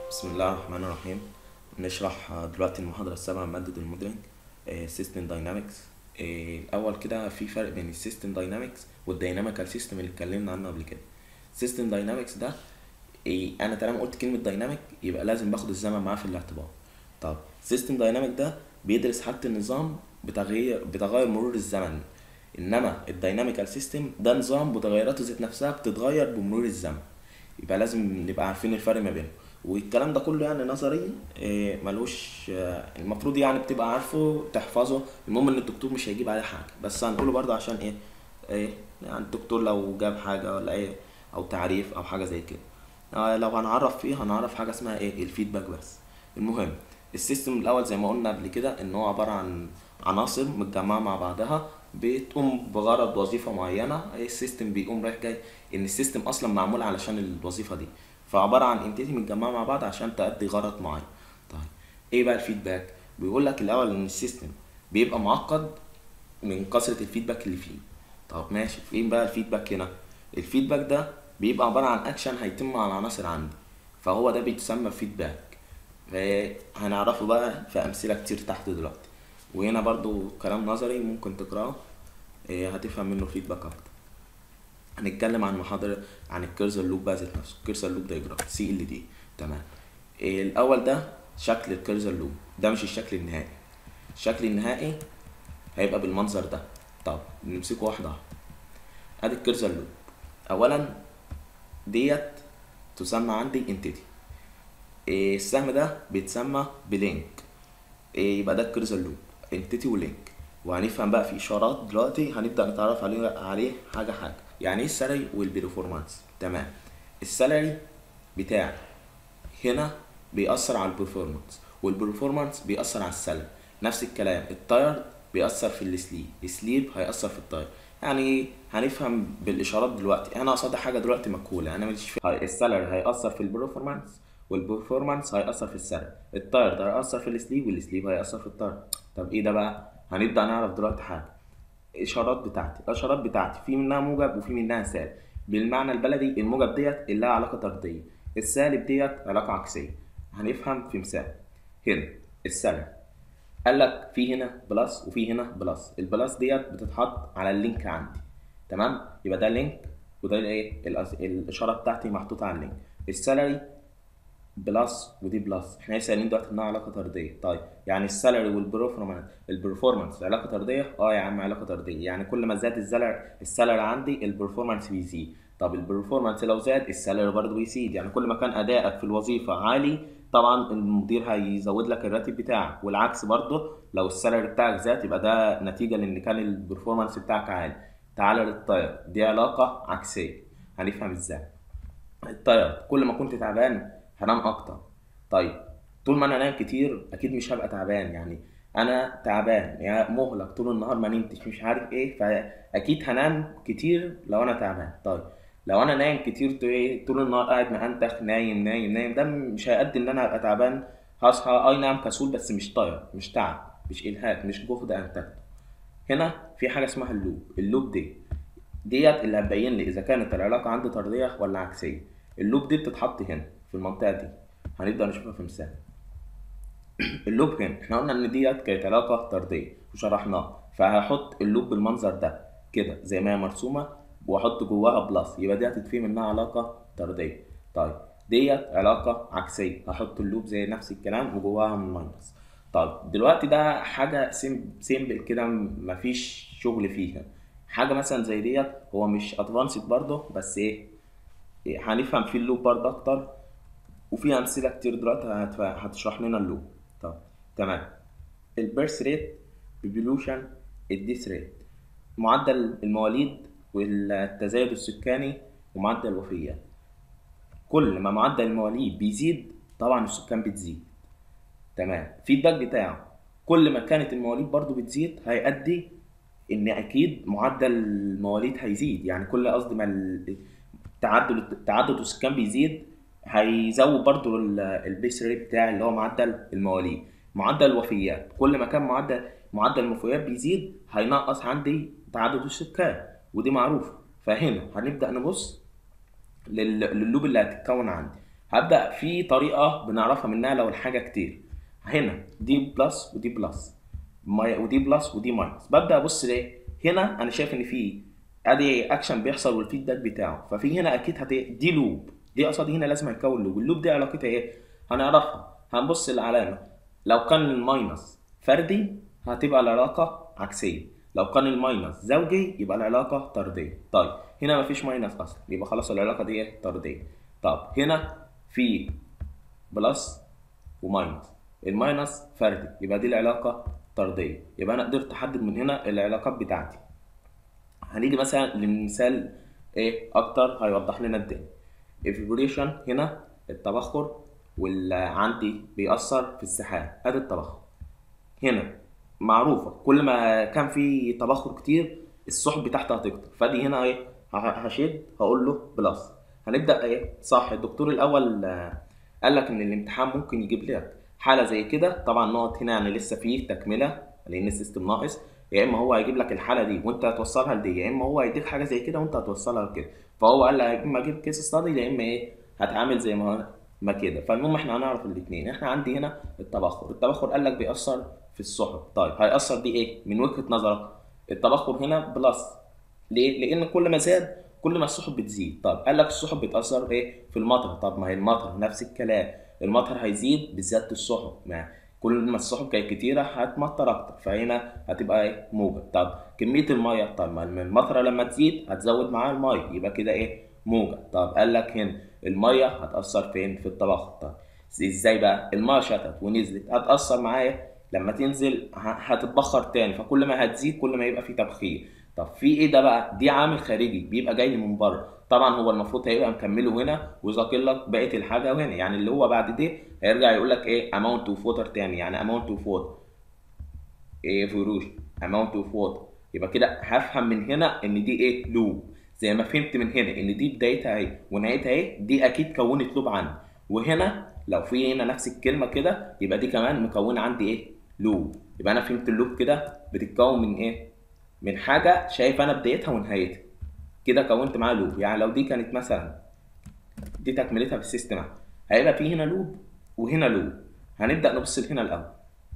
بسم الله الرحمن الرحيم نشرح دلوقتي المحاضرة السابعة من مادة الموديلنج سيستم داينامكس الأول كده في فرق بين السيستم داينامكس والدايناميكال سيستم اللي اتكلمنا عنه قبل كده سيستم داينامكس ده إيه أنا طالما قلت كلمة دايناميك يبقى لازم باخد الزمن معاه في الاعتبار طب سيستم دايناميك ده بيدرس حالة النظام بتغيير بتغير مرور الزمن انما الدايناميكال سيستم ده نظام متغيراته ذات نفسها بتتغير بمرور الزمن يبقى لازم نبقى عارفين الفرق ما بينهم والكلام ده كله يعني نظري إيه ملوش آه، المفروض يعني بتبقى عارفه تحفظه المهم ان الدكتور مش هيجيب عليه حاجه بس هنقوله برضه عشان ايه ايه يعني الدكتور لو جاب حاجه ولا ايه او تعريف او حاجه زي كده آه، لو هنعرف فيه هنعرف حاجه اسمها ايه الفيدباك بس المهم السيستم الاول زي ما قلنا قبل كده ان هو عباره عن عناصر متجمعه مع بعضها بتقوم بغرض وظيفه معينه ايه السيستم بيقوم رايح جاي ان السيستم اصلا معمول علشان الوظيفه دي فعباره عن انتيتي متجمعه مع بعض عشان تأدي غرض معين طيب ايه بقى الفيدباك بيقول لك الاول ان السيستم بيبقى معقد من كثره الفيدباك اللي فيه طب ماشي فين بقى الفيدباك هنا الفيدباك ده بيبقى عباره عن اكشن هيتم على العناصر عندي فهو ده بيتسمى فيدباك هنعرفه بقى في امثله كتير تحت دلوقتي وهنا برضو كلام نظري ممكن تقراه إيه، هتفهم منه فيدباك اكتر هنتكلم عن محاضرة عن الكيرسر لوب بقى ذات نفسه الكيرسر لوب دايجرام سي ال دي تمام إيه الاول ده شكل الكيرسر لوب ده مش الشكل النهائي الشكل النهائي هيبقى بالمنظر ده طب نمسكه واحدة واحدة ادي الكيرسر لوب اولا ديت تسمى عندي انتيتي إيه السهم ده بيتسمى بلينك إيه يبقى ده الكيرسر لوب انتيتي ولينك وهنفهم بقى في اشارات دلوقتي هنبدا نتعرف عليه عليه حاجه حاجه يعني ايه السالري والبرفورمانس تمام السالري بتاعي هنا بيأثر على البرفورمانس والبرفورمانس بيأثر على السالري نفس الكلام التاير بيأثر في السليب السليب هيأثر في التاير يعني هنفهم بالاشارات دلوقتي انا قصاد حاجه دلوقتي مجهوله انا مش في السالري هيأثر في البرفورمانس والبرفورمانس هيأثر في السالري التاير ده هيأثر في السليب والسليب هيأثر في التاير طب ايه ده بقى هنبدأ نعرف دلوقتي حاجه الاشارات بتاعتي الاشارات بتاعتي في منها موجب وفي منها سالب بالمعنى البلدي الموجب ديت اللي لها علاقه طرديه السالب ديت علاقه عكسيه هنفهم في مثال هنا السالب قال لك في هنا بلس وفي هنا بلس البلس ديت بتتحط على اللينك عندي تمام يبقى ده لينك وده الايه الأس- الاشاره بتاعتي محطوطه على اللينك السالري بلس ودي بلس احنا لسه قايلين دلوقتي انها علاقه طرديه طيب يعني السالري والبرفورمانس البرفورمانس علاقه طرديه اه يا عم علاقه طرديه يعني كل ما زاد السالري السالري عندي البرفورمانس بيزيد طب البرفورمانس لو زاد السالري برضه بيزيد يعني كل ما كان ادائك في الوظيفه عالي طبعا المدير هيزود لك الراتب بتاعك والعكس برضه لو السالري بتاعك زاد يبقى ده نتيجه لان كان البرفورمانس بتاعك عالي تعالى للطير دي علاقه عكسيه هنفهم ازاي الطير كل ما كنت تعبان هنام اكتر طيب طول ما انا انام كتير اكيد مش هبقى تعبان يعني انا تعبان يعني مهلك طول النهار ما نمتش مش عارف ايه فاكيد هنام كتير لو انا تعبان طيب لو انا نايم كتير طول إيه؟ طول النهار قاعد مأنتخ نايم نايم نايم ده مش هيأدي ان انا ابقى تعبان هصحى اي نعم كسول بس مش طاير مش تعب مش الهاك مش جهد انتجته هنا في حاجه اسمها اللوب اللوب دي ديت اللي هتبين لي اذا كانت العلاقه عندي طرديه ولا عكسيه اللوب دي بتتحط هنا في المنطقه دي هنبدا نشوفها في مثال اللوب هنا احنا قلنا ان ديت كانت علاقه طرديه وشرحناها فهحط اللوب بالمنظر ده كده زي ما هي مرسومه واحط جواها بلس يبقى دي هتتفهم انها علاقه طرديه طيب ديت علاقه عكسيه هحط اللوب زي نفس الكلام وجواها من ماينس طيب دلوقتي ده حاجه سيمبل كده مفيش شغل فيها حاجه مثلا زي ديت هو مش ادفانسد برضه بس ايه إيه، هنفهم فيه اللوب برضه اكتر وفي امثله كتير دلوقتي هتف- هتشرح لنا اللوب طب تمام البيرث ريت بيبولوشن الديث ريت معدل المواليد والتزايد السكاني ومعدل الوفيات كل ما معدل المواليد بيزيد طبعا السكان بتزيد تمام الفيدباك بتاعه كل ما كانت المواليد برضو بتزيد هيؤدي ان اكيد معدل المواليد هيزيد يعني كل قصدي ما ال- تعدد تعدد السكان بيزيد هيزود برضو ال- البيس ريت بتاعي اللي هو معدل المواليد معدل الوفيات كل ما كان معدل معدل الوفيات بيزيد هينقص عندي تعدد السكان ودي معروفه فهنا هنبدا نبص لل- لللوب اللي هتتكون عندي هبدا في طريقه بنعرفها منها لو الحاجه كتير هنا دي بلس ودي بلس ماي- ودي بلس ودي ماينس ببدا ابص ليه هنا انا شايف ان في ادي اكشن بيحصل والفيدباك بتاعه ففي هنا اكيد هت دي لوب دي قصادي هنا لازم هيكون لوب اللوب دي علاقتها ايه هنعرفها هنبص العلامه لو كان الماينس فردي هتبقى العلاقه عكسيه لو كان الماينس زوجي يبقى العلاقه طرديه طيب هنا مفيش ماينس اصلا يبقى خلاص العلاقه دي ايه طرديه طب هنا في بلس وماينس الماينس فردي يبقى دي العلاقه طرديه يبقى انا قدرت احدد من هنا العلاقات بتاعتي هنيجي مثلا لمثال ايه اكتر هيوضح لنا الدنيا ايفيبريشن هنا التبخر واللي عندي بيأثر في السحاب ادي التبخر هنا معروفة كل ما كان في تبخر كتير السحب بتاعتها هتكتر فدي هنا ايه ه- هشد هقول له بلس هنبدأ ايه صح الدكتور الاول آه، قال لك ان الامتحان ممكن يجيب لك حالة زي كده طبعا نقط هنا يعني لسه فيه تكملة لان السيستم ناقص يا اما هو هيجيب لك الحالة دي وانت هتوصلها لدي يا اما هو هيديك حاجة زي كده وانت هتوصلها لكده فهو قال لك يا اما اجيب كيس ستادي يا اما ايه هتعامل زي ما ما كده فالمهم احنا هنعرف الاثنين احنا عندي هنا التبخر التبخر قال لك بيأثر في السحب طيب هيأثر دي ايه من وجهة نظرك التبخر هنا بلس ليه لان كل ما زاد كل ما السحب بتزيد طب قال لك السحب بتأثر ايه في المطر طب ما هي المطر نفس الكلام المطر هيزيد بزيادة السحب ما كل ما السحب كانت كتيرة هتمطر أكتر فهنا هتبقى إيه موجة طب كمية المية طب ما المطرة لما تزيد هتزود معاها المية يبقى كده إيه موجة طب قال لك هنا المية هتأثر فين في التبخر طب إزاي بقى المية شتت ونزلت هتأثر معايا لما تنزل ه- هتتبخر تاني فكل ما هتزيد كل ما يبقى في تبخير طب في ايه ده بقى دي عامل خارجي بيبقى جاي لي من بره طبعا هو المفروض هيبقى مكمله هنا وذاكر لك بقيه الحاجه وهنا يعني اللي هو بعد دي هيرجع يقول لك ايه اماونت اوف ووتر تاني يعني اماونت اوف ووتر ايه فيروش اماونت اوف ووتر يبقى كده هفهم من هنا ان دي ايه لوب زي ما فهمت من هنا ان دي بدايتها اهي ونهايتها ايه دي اكيد كونت لوب عندي وهنا لو في هنا نفس الكلمه كده يبقى دي كمان مكونه عندي ايه لوب يبقى انا فهمت اللوب كده بتتكون من ايه من حاجه شايف انا بدايتها ونهايتها كده كونت معاها لوب يعني لو دي كانت مثلا دي تكملتها في السيستم هيبقى في هنا لوب وهنا لوب هنبدا نبص هنا الاول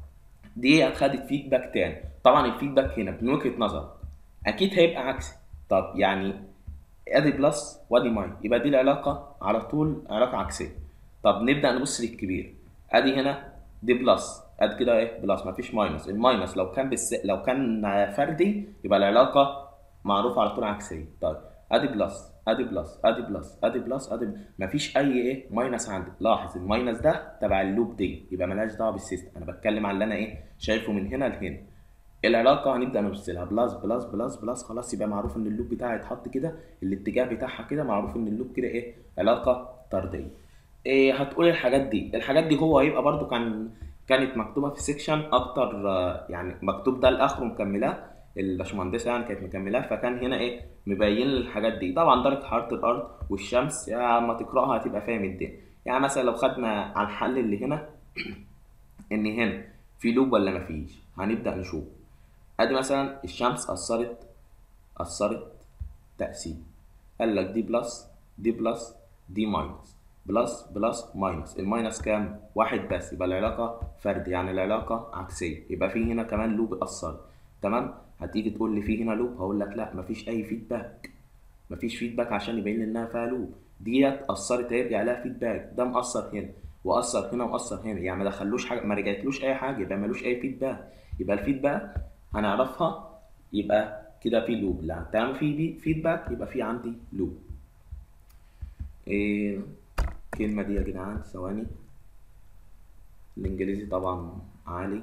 دي خدت فيدباك تاني طبعا الفيدباك هنا من وجهه نظر اكيد هيبقى عكسي طب يعني ادي بلس وادي ماي يبقى دي العلاقه على طول علاقه عكسيه طب نبدا نبص للكبير ادي هنا دي بلس ادي كده ايه بلس مفيش ماينس الماينس لو كان بس لو كان فردي يبقى العلاقه معروفه على طول عكسيه طيب ادي بلس ادي بلس ادي بلس ادي بلس ادي مفيش اي ايه ماينس عندي لاحظ الماينس ده تبع اللوب دي يبقى ملهاش دعوه بالسيستم انا بتكلم على اللي انا ايه شايفه من هنا لهنا العلاقه هنبدا نبص لها بلس بلس بلس بلس خلاص يبقى معروف ان اللوب بتاعي اتحط كده الاتجاه بتاعها كده معروف ان اللوب كده ايه علاقه طرديه إيه هتقول الحاجات دي الحاجات دي هو هيبقى برضو كان كانت مكتوبه في سيكشن اكتر آه، يعني مكتوب ده لاخره مكملاه الباشمهندسه يعني كانت مكملاه فكان هنا ايه مبين لي الحاجات دي طبعا درجه حراره الارض والشمس يعني اما تقراها هتبقى فاهم الدنيا يعني مثلا لو خدنا على الحل اللي هنا ان هنا في لوب ولا مفيش هنبدا نشوف ادي مثلا الشمس اثرت اثرت تاثير قال لك دي بلس دي بلس دي ماينس بلس بلس ماينس الماينس كام واحد بس يبقى العلاقه فرد يعني العلاقه عكسيه يبقى في هنا كمان لوب اثر تمام هتيجي تقول لي في هنا لوب هقول لك لا مفيش اي فيدباك مفيش فيدباك عشان يبين لي انها فيها لوب ديت اثرت هيرجع لها فيدباك ده مأثر هنا واثر هنا واثر هنا يعني ما دخلوش حاجه ما رجعتلوش اي حاجه يبقى ملوش اي فيدباك يبقى الفيدباك هنعرفها يبقى كده في لوب لا طالما في بي- فيدباك يبقى في عندي لوب إيه الكلمة دي يا جدعان ثواني الإنجليزي طبعا عالي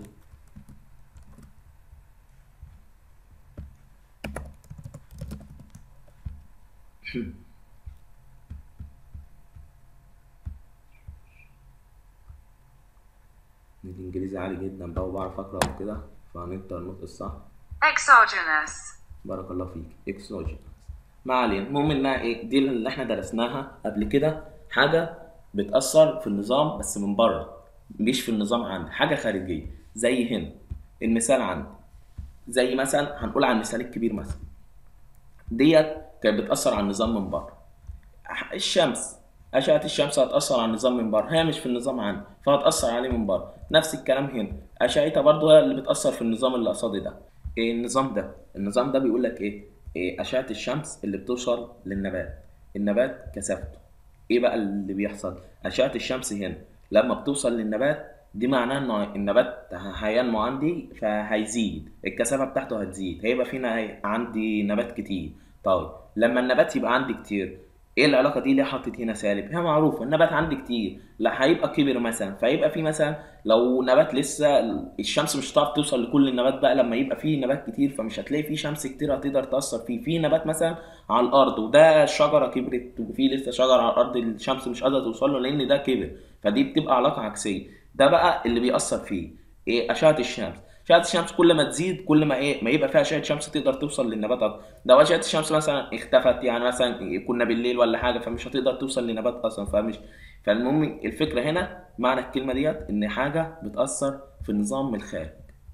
الإنجليزي عالي جدا بقى وبعرف أقرأ وكده فهننطق النطق الصح exogenous, بارك الله فيك اكسوجين ما علينا المهم انها ايه دي اللي احنا درسناها قبل كده حاجه بتاثر في النظام بس من بره مش في النظام عندي حاجه خارجيه زي هنا المثال عندي زي مثلا هنقول على المثال الكبير مثلا ديت كانت بتاثر على النظام من بره الشمس اشعه الشمس هتاثر على النظام من بره هي مش في النظام عندي فهتاثر عليه من بره نفس الكلام هنا اشعتها برضه هي اللي بتاثر في النظام اللي قصادي ده ايه النظام ده النظام ده بيقول لك ايه, إيه اشعه الشمس اللي بتوصل للنبات النبات كثافته ايه بقى اللي بيحصل اشعه الشمس هنا لما بتوصل للنبات دي معناه ان النبات هينمو عندي فهيزيد الكثافه بتاعته هتزيد هيبقى فينا عندي نبات كتير طيب لما النبات يبقى عندي كتير ايه العلاقه دي ليه حطيت هنا سالب هي معروفه النبات عندي كتير لا هيبقى كبر مثلا فيبقى في مثلا لو نبات لسه الشمس مش هتعرف توصل لكل النبات بقى لما يبقى فيه نبات كتير فمش هتلاقي فيه شمس كتير هتقدر تاثر فيه في نبات مثلا على الارض وده شجره كبرت وفي لسه شجره على الارض الشمس مش قادره توصل له لان ده كبر فدي بتبقى علاقه عكسيه ده بقى اللي بيأثر فيه ايه اشعه الشمس اشعه الشمس كل ما تزيد كل ما ايه ما يبقى فيها اشعه شمس تقدر توصل للنبات اكتر لو اشعه الشمس مثلا اختفت يعني مثلا كنا بالليل ولا حاجه فمش هتقدر توصل لنبات اصلا فمش فالمهم الفكره هنا معنى الكلمه ديت ان حاجه بتاثر في النظام من الخارج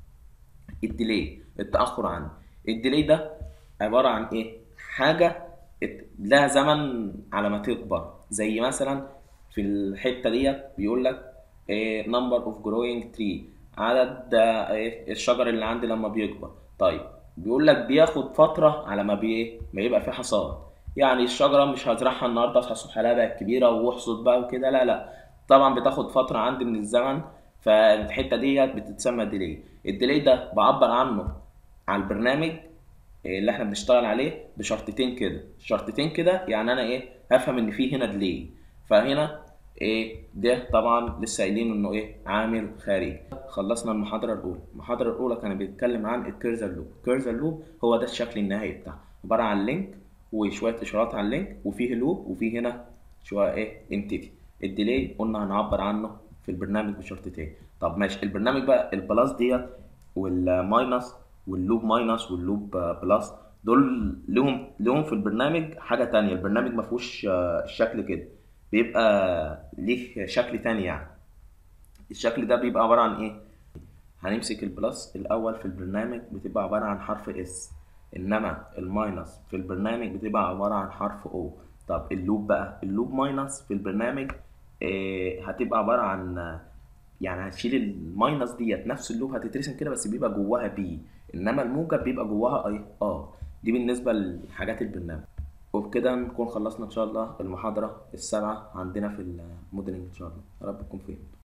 الديلي التاخر عنه الديلي ده عباره عن ايه حاجه لها زمن على ما تكبر زي مثلا في الحته ديت بيقول لك نمبر اوف جروينج تري عدد الشجر اللي عندي لما بيكبر طيب بيقول لك بياخد فتره على ما بي ما يبقى في حصاد يعني الشجره مش هزرعها النهارده اصحى الصبح الاقيها بقت كبيره واحصد بقى وكده لا لا طبعا بتاخد فتره عندي من الزمن فالحته ديت بتتسمى ديلي الديلي ده بعبر عنه على البرنامج اللي احنا بنشتغل عليه بشرطتين كده شرطتين كده يعني انا ايه هفهم ان في هنا ديلي فهنا ايه ده طبعا لسه قايلين انه ايه عامل خارجي خلصنا المحاضره الاولى المحاضره الاولى كان بيتكلم عن الكيرزر لوب الكيرزر لوب هو ده الشكل النهائي بتاعه عباره عن لينك وشويه اشارات على اللينك وفيه لوب وفيه هنا شويه ايه انتيتي الديلي قلنا هنعبر عنه في البرنامج بشرطتين طب ماشي البرنامج بقى البلس ديت والماينس واللوب ماينس واللوب بلس دول لهم لهم في البرنامج حاجه تانية البرنامج ما فيهوش الشكل كده بيبقى ليه شكل تاني يعني الشكل ده بيبقى عبارة عن ايه هنمسك البلس الاول في البرنامج بتبقى عبارة عن حرف اس انما الماينس في البرنامج بتبقى عبارة عن حرف او طب اللوب بقى اللوب ماينس في البرنامج إيه هتبقى عبارة عن يعني هتشيل الماينس ديت نفس اللوب هتترسم كده بس بيبقى جواها بي انما الموجب بيبقى جواها ايه اه دي بالنسبة لحاجات البرنامج وبكده نكون خلصنا ان شاء الله المحاضرة السابعة عندنا في الموديلنج ان شاء الله يا رب تكون فين